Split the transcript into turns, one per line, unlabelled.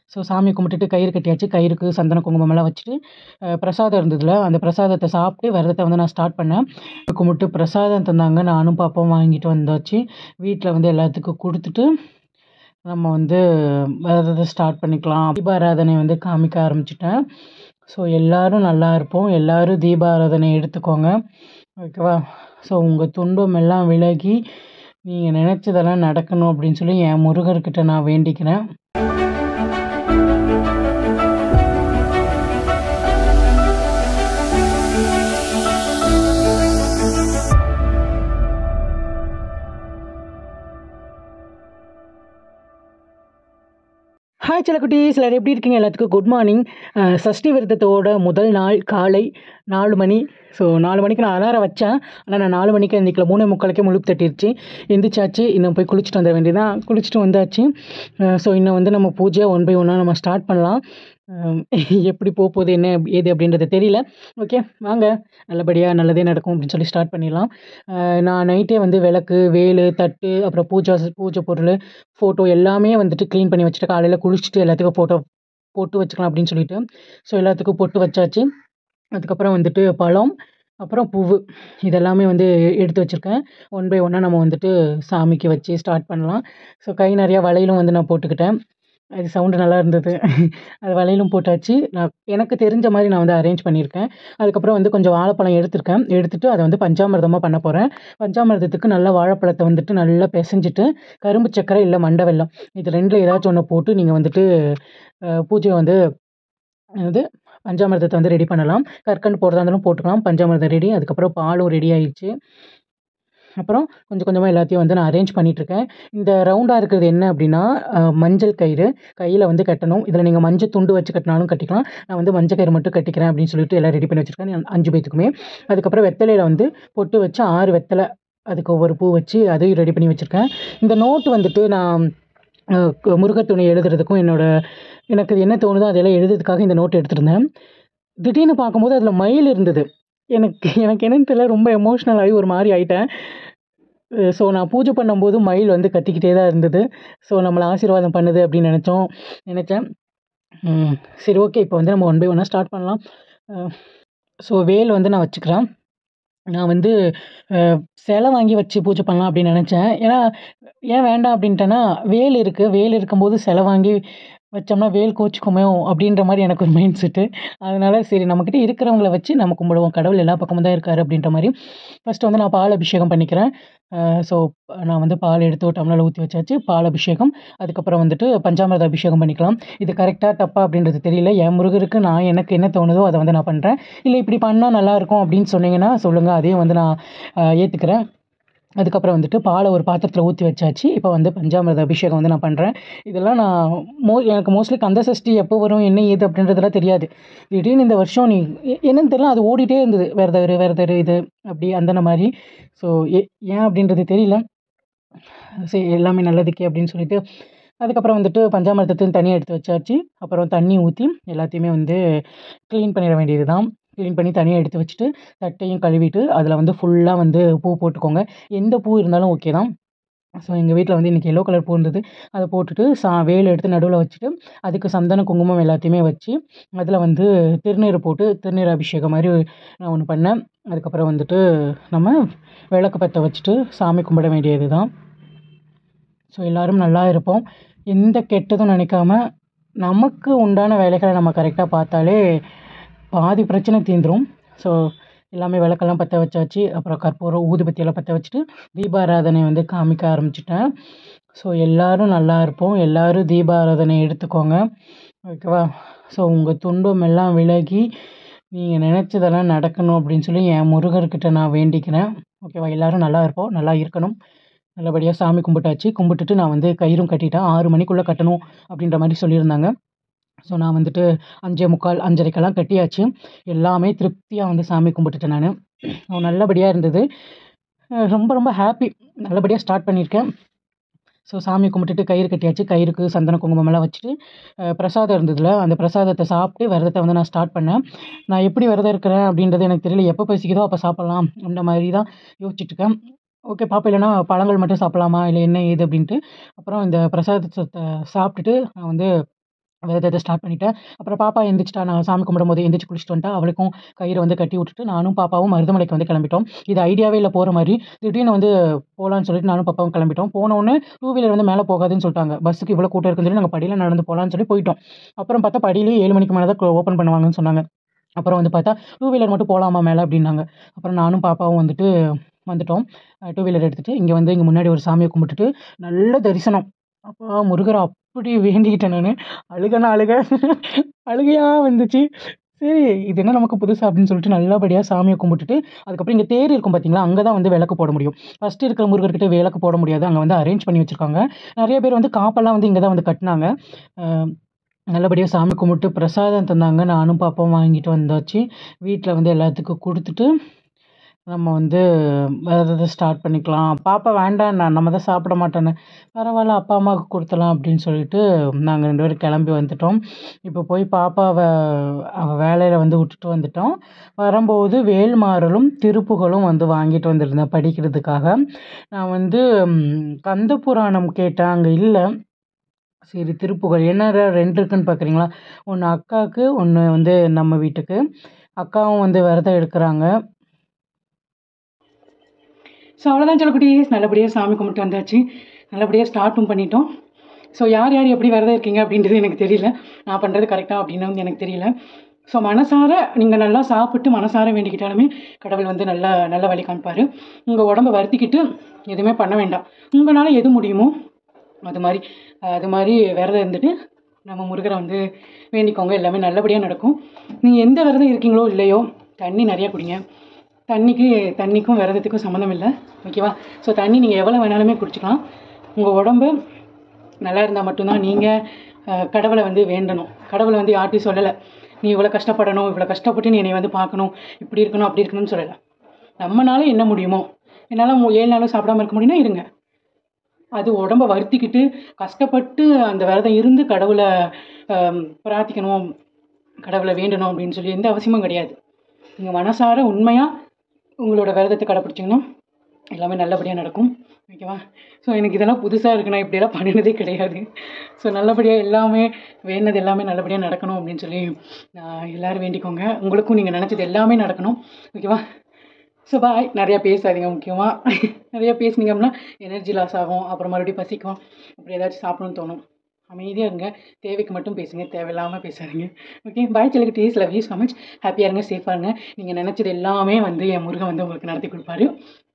so சாமி கும்பிட்டுட்டு கயிறு கட்டியாச்சு கயிறுக்கு சந்தன குங்குமம்லாம் வச்சுட்டு அஹ், பிரசாதம் இருந்ததுல அந்த பிரசாதத்தை சாப்பிட்டு விரதத்தை வந்து நான் ஸ்டார்ட் பண்ணேன் கும்பிட்டு பிரசாதம் தந்தாங்க நானும் பாப்பாவும் வாங்கிட்டு வந்தாச்சு வீட்டில் வந்து எல்லாத்துக்கும் கொடுத்துட்டு நம்ம வந்து விரதத்தை ஸ்டார்ட் பண்ணிக்கலாம் தீபாராதனை வந்து காமிக்க ஆரம்பிச்சிட்டேன் ஸோ எல்லாரும் நல்லா இருப்போம் எல்லாரும் தீபாராதனை எடுத்துக்கோங்க ஓகேவா ஸோ உங்கள் துன்பம் எல்லாம் விலகி நீங்கள் நினச்சதெல்லாம் நடக்கணும் அப்படின்னு சொல்லி என் முருகர்கிட்ட நான் வேண்டிக்கிறேன் ஹாய் செல்லக்குட்டீஸ் எல்லாரும் எப்படி இருக்கீங்க எல்லாத்துக்கும் குட் மார்னிங் சஷ்டி விரதத்தோட முதல் நாள் காலை நாலு மணி ஸோ நாலு மணிக்கு நான் அலாரம் வச்சேன் ஆனால் நான் நாலு மணிக்கு எந்திரிக்கல மூணு முக்காலுக்கே முழுப்பு தட்டிருச்சு எந்திரிச்சாச்சு இன்னும் போய் குளிச்சுட்டு வந்துட வேண்டியதான் குளிச்சுட்டு வந்தாச்சு ஸோ இன்னும் வந்து நம்ம பூஜை ஒன் பை ஒன்னாக நம்ம ஸ்டார்ட் பண்ணலாம் அஹ் எப்படி போக போகுது என்ன ஏது அப்படின்றது தெரியல ஓகே வாங்க நல்லபடியாக நல்லதே நடக்கும் அப்படின்னு சொல்லி ஸ்டார்ட் பண்ணிடலாம் அஹ் நான் நைட்டே வந்து விளக்கு வேலு தட்டு அப்புறம் பூஜா பூஜை பொருள் ஃபோட்டோ எல்லாமே வந்துட்டு க்ளீன் பண்ணி வச்சுட்டு காலையில் குளிச்சுட்டு எல்லாத்துக்கும் ஃபோட்டோ போட்டு வச்சுக்கலாம் அப்படின்னு சொல்லிட்டு ஸோ எல்லாத்துக்கும் பொட்டு வச்சாச்சு அதுக்கப்புறம் வந்துட்டு பழம் அப்புறம் பூவு இதெல்லாமே வந்து எடுத்து வச்சுருக்கேன் ஒன் பை ஒன்னாக நம்ம வந்துட்டு சாமிக்கு வச்சு ஸ்டார்ட் பண்ணலாம் ஸோ கை நிறையா வளையலும் வந்து நான் போட்டுக்கிட்டேன் அது சவுண்டு நல்லா இருந்தது அது வளையலும் போட்டாச்சு நான் எனக்கு தெரிஞ்ச மாதிரி நான் வந்து அரேஞ்ச் பண்ணியிருக்கேன் அதுக்கப்புறம் வந்து கொஞ்சம் வாழைப்பழம் எடுத்திருக்கேன் எடுத்துட்டு அதை வந்து பஞ்சாமிர்தமாக பண்ண போகிறேன் பஞ்சாமிர்தத்துக்கு நல்லா வாழைப்பழத்தை வந்துட்டு நல்லா பிசைஞ்சிட்டு கரும்பு சர்க்கரை இல்லை மண்டை வெல்லம் இது ரெண்டில் ஏதாச்சும் ஒன்று போட்டு நீங்கள் வந்துட்டு அஹ், பூஜையை வந்து அது பஞ்சாமிர்தத்தை வந்து ரெடி பண்ணலாம் கற்கண்டு போடுறதா இருந்தாலும் போட்டுக்கலாம் பஞ்சாமிர்தம் ரெடி அதுக்கப்புறம் பாலும் ரெடி ஆயிடுச்சு அப்புறம் கொஞ்சம் கொஞ்சமாக எல்லாத்தையும் வந்து நான் அரேஞ்ச் பண்ணிகிட்ருக்கேன் இந்த ரவுண்டாக இருக்கிறது என்ன அப்படின்னா அஹ், மஞ்சள் கயிறு கையில் வந்து கட்டணும் இதில் நீங்கள் மஞ்சள் துண்டு வச்சு கட்டினாலும் கட்டிக்கலாம் நான் வந்து மஞ்சள் கயிறு மட்டும் கட்டிக்கிறேன் அப்படின்னு சொல்லிட்டு எல்லாம் ரெடி பண்ணி வச்சுருக்கேன் அஞ்சு பேத்துக்குமே அதுக்கப்புறம் வெத்தலையில் வந்து பொட்டு வச்சு ஆறு வெத்தலை அதுக்கு ஒவ்வொரு பூ வச்சு அதையும் ரெடி பண்ணி வச்சுருக்கேன் இந்த நோட்டு வந்துட்டு நான் அஹ், கு- முருகர் துணை எழுதுறதுக்கும் என்னோட எனக்கு அது என்ன தோணுதோ அதெல்லாம் எழுதுறதுக்காக இந்த நோட் எடுத்திருந்தேன் திடீர்னு பார்க்கும்போது அதில் மயில் இருந்தது எனக்கு எனக்கு என்னன்னு தெரியல ரொம்ப எமோஷ்னல் ஆகி ஒரு மாதிரி ஆயிட்டேன் ஸோ நான் பூஜை பண்ணும்போது மயில் வந்து கத்திக்கிட்டே தான் இருந்தது ஸோ நம்மளை ஆசீர்வாதம் பண்ணுது அப்படின்னு நினச்சோம் நினச்சேன் ம், சரி ஓகே இப்போ வந்து நம்ம ஒன் பை ஒன்னாக ஸ்டார்ட் பண்ணலாம் ஸோ வேல் வந்து நான் வச்சுக்கிறேன் நான் வந்து அஹ், சிலை வாங்கி வச்சு பூஜை பண்ணலாம் அப்படின்னு நினச்சேன் ஏன்னா ஏன் வேண்டாம் அப்படின்ட்டேன்னா வேல் இருக்குது வேல் இருக்கும்போது சிலை வாங்கி வச்சோம்னா வேல் கோச்சிக்குமோ அப்படின்ற மாதிரி எனக்கு ஒரு மைண்ட் செட்டு அதனால சரி நம்மக்கிட்ட இருக்கிறவங்கள வச்சு நம்ம கும்பிடுவோம் கடவுள் எல்லா பக்கமும் தான் இருக்காரு அப்படின்ற மாதிரி ஃபஸ்ட்டு வந்து நான் பால் அபிஷேகம் பண்ணிக்கிறேன் ஸோ நான் வந்து பால் எடுத்து ஒரு டம்ளரில் ஊற்றி வச்சாச்சு பால் அபிஷேகம் அதுக்கப்புறம் வந்துட்டு பஞ்சாமிர்த அபிஷேகம் பண்ணிக்கலாம் இது கரெக்டாக தப்பா அப்படின்றது தெரியல என் முருகருக்கு நான் எனக்கு என்ன தோணுதோ அதை வந்து நான் பண்ணுறேன் இல்லை இப்படி பண்ணால் நல்லாயிருக்கும் அப்படின்னு சொன்னீங்கன்னா சொல்லுங்கள் அதையும் வந்து நான் ஏற்றுக்கிறேன் அதுக்கப்புறம் வந்துட்டு பாலை ஒரு பாத்திரத்தில் ஊற்றி வச்சாச்சு இப்போ வந்து பஞ்சாமிர்த அபிஷேகம் வந்து நான் பண்ணுறேன் இதெல்லாம் நான் மோ எனக்கு மோஸ்ட்லி கந்த சஷ்டி எப்போ வரும் என்ன ஏது அப்படின்றதெல்லாம் தெரியாது திடீர்னு இந்த வருஷம் நீ எ- என்னன்னு தெரியல அது ஓடிட்டே இருந்தது வேறு தரு வேறு தரு இது அப்படி அந்த மாதிரி ஸோ ஏன் அப்படின்றது தெரியல சரி எல்லாமே நல்லதுக்கே அப்படின்னு சொல்லிட்டு அதுக்கப்புறம் வந்துட்டு பஞ்சாமிர்தத்தையும் தனியாக எடுத்து வச்சாச்சு அப்புறம் தண்ணி ஊற்றி எல்லாத்தையுமே வந்து க்ளீன் பண்ணிட வேண்டியது தான் க்ளீன் பண்ணி தனியாக எடுத்து வச்சுட்டு தட்டையும் கழுவிட்டு அதில் வந்து ஃபுல்லாக வந்து பூ போட்டுக்கோங்க எந்த பூ இருந்தாலும் ஓகே தான் ஸோ எங்கள் வீட்டில் வந்து இன்றைக்கி எல்லோ கலர் பூ இருந்தது அதை போட்டுட்டு சா வேல் எடுத்து நடுவில் வச்சுட்டு அதுக்கு சந்தன குங்குமம் எல்லாத்தையுமே வச்சு அதில் வந்து திருநீர் போட்டு திருநீர் அபிஷேகம் மாதிரி நான் ஒன்று பண்ணேன் அதுக்கப்புறம் வந்துட்டு நம்ம விளக்கு பற்ற வச்சுட்டு சாமி கும்பிட வேண்டியது தான் ஸோ எல்லோரும் நல்லா இருப்போம் எந்த கெட்டதும் நினைக்காம நமக்கு உண்டான வேலைகளை நம்ம கரெக்டாக பார்த்தாலே பாதி பிரச்சனை தீந்துரும் ஸோ எல்லாமே விளக்கெல்லாம் பற்ற வச்சாச்சு அப்புறம் கற்பூரம் ஊதுபத்தியெல்லாம் பற்ற வச்சுட்டு தீபாராதனை வந்து காமிக்க ஆரம்பிச்சிட்டேன் ஸோ எல்லாரும் நல்லா இருப்போம் எல்லாரும் தீபாராதனை எடுத்துக்கோங்க ஓகேவா ஸோ உங்கள் துன்பம் எல்லாம் விலகி நீங்கள் நினச்சதெல்லாம் நடக்கணும் அப்படின்னு சொல்லி என் முருகர்கிட்ட நான் வேண்டிக்கிறேன் ஓகேவா எல்லாரும் நல்லா இருப்போம் நல்லா இருக்கணும் நல்லபடியாக சாமி கும்பிட்டாச்சு கும்பிட்டுட்டு நான் வந்து கயிறும் கட்டிட்டேன் ஆறு மணிக்குள்ளே கட்டணும் அப்படின்ற மாதிரி சொல்லியிருந்தாங்க ஸோ நான் வந்துட்டு அஞ்சே முக்கால் அஞ்சரைக்கெல்லாம் கட்டியாச்சு எல்லாமே திருப்தியாக வந்து சாமி கும்பிட்டுட்டேன் நான் நல்லபடியாக இருந்தது அஹ் ரொம்ப ரொம்ப ஹாப்பி நல்லபடியாக ஸ்டார்ட் பண்ணியிருக்கேன் ஸோ சாமி கும்பிட்டுட்டு கயிறு கட்டியாச்சு கயிறுக்கு சந்தன குங்குமமெல்லாம் வச்சுட்டு அஹ் பிரசாதம் இருந்ததுல அந்த பிரசாதத்தை சாப்பிட்டு விரதத்தை வந்து நான் ஸ்டார்ட் பண்ணேன் நான் எப்படி விரதம் இருக்கிறேன் அப்படின்றது எனக்கு தெரியல எப்போ பசிக்குதோ அப்போ சாப்பிட்லாம் அந்த மாதிரி தான் யோசிச்சுட்டு இருக்கேன் ஓகே பாப்பா இல்லைன்னா பழங்கள் மட்டும் சாப்பிட்லாமா இல்லை என்ன ஏது அப்படின்ட்டு அப்புறம் இந்த பிரசாதத்தை சாப்பிட்டுட்டு நான் வந்து விரதத்தை ஸ்டார்ட் பண்ணிட்டேன் அப்புறம் பாப்பா எந்திரிச்சிட்டா நான் சாமி கும்பிடும்போது எந்திரிச்சு குளிச்சுட்டு வந்துட்டா அவளுக்கும் கயிறு வந்து கட்டி விட்டுட்டு நானும் பாப்பாவும் மருதமலைக்கு வந்து கிளம்பிட்டோம் இது ஐடியாவே இல்லை போகிற மாதிரி திடீர்னு வந்து போகலான்னு சொல்லிட்டு நானும் பாப்பாவும் கிளம்பிட்டோம் போனோடனே டூ வீலர் வந்து மேலே போகாதுன்னு சொல்லிட்டாங்க பஸ்ஸுக்கு இவ்வளோ கூட்டம் இருக்குன்னு சொல்லி நாங்கள் படியில் நடந்து போகலான்னு சொல்லி போயிட்டோம் அப்புறம் பார்த்தா படியிலே ஏழு மணிக்கு மேலே தான் ஓப்பன் பண்ணுவாங்கன்னு சொன்னாங்க அப்புறம் வந்து பார்த்தா டூ வீலர் மட்டும் போகலாமா மேலே அப்படின்னாங்க அப்புறம் நானும் பாப்பாவும் வந்துட்டு வந்துட்டோம் டூ வீலர் எடுத்துகிட்டு இங்கே வந்து இங்கே முன்னாடி ஒரு சாமியை கும்பிட்டுட்டு நல்ல தரிசனம் அப்பா முருகரை அப்படி வேண்டிக்கிட்டேன் நான் அழுகனா அழுக அழுகையாக வந்துச்சு சரி இது என்ன நமக்கு புதுசா அப்படின்னு சொல்லிட்டு நல்லபடியாக சாமியை கும்பிட்டுட்டு அதுக்கப்புறம் இங்கே தேர் இருக்கும் பார்த்தீங்களா அங்கே தான் வந்து விளக்கு போட முடியும் ஃபஸ்ட்டு இருக்கிற முருகர்கிட்ட விளக்கு போட முடியாது அங்கே வந்து அரேஞ்ச் பண்ணி வச்சுருக்காங்க நிறைய பேர் வந்து காப்பெல்லாம் வந்து இங்கே தான் வந்து கட்டினாங்க நல்லபடியாக சாமி கும்பிட்டு பிரசாதம் தந்தாங்க நானும் பாப்பாவும் வாங்கிட்டு வந்தாச்சு வீட்டில் வந்து எல்லாத்துக்கும் கொடுத்துட்டு நம்ம வந்து விரதத்தை ஸ்டார்ட் பண்ணிக்கலாம் பாப்பா வேண்டாம் நான் நம்ம தான் சாப்பிட மாட்டேன்னு பரவாயில்ல அப்பா அம்மாவுக்கு கொடுத்துலாம் அப்படின்னு சொல்லிட்டு நாங்கள் ரெண்டு பேரும் கிளம்பி வந்துட்டோம் இப்போ போய் பாப்பாவை அவள் வேலையில் வந்து விட்டுட்டு வந்துட்டோம் வரும்போது வேல்மாறலும் திருப்புகளும் வந்து வாங்கிட்டு வந்திருந்தேன் படிக்கிறதுக்காக நான் வந்து ம், கந்த புராணம் கேட்டேன் அங்கே இல்லை சரி திருப்புகழ் என்ன ர- ரெண்டு இருக்குன்னு பார்க்குறீங்களா ஒன்று அக்காவுக்கு ஒன்று வந்து நம்ம வீட்டுக்கு அக்காவும் வந்து விரதம் எடுக்கிறாங்க ஸோ அவ்வளோதான் சொல்லக்குட்டீஸ் நல்லபடியாக சாமி கும்பிட்டு வந்தாச்சு நல்லபடியாக ஸ்டார்ட்டும் பண்ணிட்டோம் ஸோ யார் யார் எப்படி விரதம் இருக்கீங்க அப்படின்றது எனக்கு தெரியல நான் பண்ணுறது கரெக்டாக அப்படின்னு வந்து எனக்கு தெரியல ஸோ மனசார நீங்கள் நல்லா சாப்பிட்டு மனசார வேண்டிக்கிட்டாலுமே கடவுள் வந்து நல்ல நல்ல வழி காமிப்பார் உங்கள் உடம்ப வருத்திக்கிட்டு எதுவுமே பண்ண வேண்டாம் உங்களால் எது முடியுமோ அது மாதிரி அஹ், அது மாதிரி விரதம் இருந்துட்டு நம்ம முருகரை வந்து வேண்டிக்கோங்க எல்லாமே நல்லபடியாக நடக்கும் நீங்கள் எந்த விரதம் இருக்கீங்களோ இல்லையோ தண்ணி நிறையா குடிங்க தண்ணிக்கு தண்ணிக்கும் விரதத்துக்கும் சம்மந்தம் இல்லை ஓகேவா ஸோ தண்ணி நீங்கள் எவ்வளோ வேணாலுமே குடிச்சிக்கலாம் உங்கள் உடம்பு நல்லா இருந்தால் மட்டும்தான் நீங்கள் கடவுளை வந்து வேண்டணும் கடவுளை வந்து யார்ட்டையும் சொல்லலை நீ இவ்வளோ கஷ்டப்படணும் இவ்வளோ கஷ்டப்பட்டு நீ என்னை வந்து பார்க்கணும் இப்படி இருக்கணும் அப்படி இருக்கணும்னு சொல்லலை நம்மனால என்ன முடியுமோ என்னால் மூ- ஏழு நாளும் சாப்பிடாம இருக்க முடியும்னா இருங்க அது உடம்ப வருத்திக்கிட்டு கஷ்டப்பட்டு அந்த விரதம் இருந்து கடவுளை ஆம், பிரார்த்திக்கணும் கடவுளை வேண்டணும் அப்படின்னு சொல்லி எந்த அவசியமும் கிடையாது நீங்கள் மனசார உண்மையாக உங்களோட விரதத்தை கடைப்பிடிச்சிங்கன்னா எல்லாமே நல்லபடியாக நடக்கும் ஓகேவா ஸோ எனக்கு இதெல்லாம் புதுசாக இருக்கு நான் இப்படியெல்லாம் பண்ணினதே கிடையாது ஸோ நல்லபடியாக எல்லாமே வேண்டது எல்லாமே நல்லபடியாக நடக்கணும் அப்படின்னு சொல்லி நான் எல்லோரும் வேண்டிக்கோங்க உங்களுக்கும் நீங்கள் நினச்சது எல்லாமே நடக்கணும் ஓகேவா ஸோ பாய் நிறையா பேசாதீங்க முக்கியமாக நிறையா பேசுனீங்க அப்படின்னா எனர்ஜி லாஸ் ஆகும் அப்புறம் மறுபடியும் பசிக்கும் அப்புறம் ஏதாச்சும் சாப்பிடணும்னு தோணும் அமைதியாக இருங்க தேவைக்கு மட்டும் பேசுங்க தேவையில்லாமல் பேசாதீங்க ஓகே பாய் செலுக்கு days love you so much ஹாப்பியாக இருங்க சேஃபாக இருங்க நீங்கள் நினச்சது எல்லாமே வந்து என் முருகன் வந்து உங்களுக்கு நடத்தி கொடுப்பாரு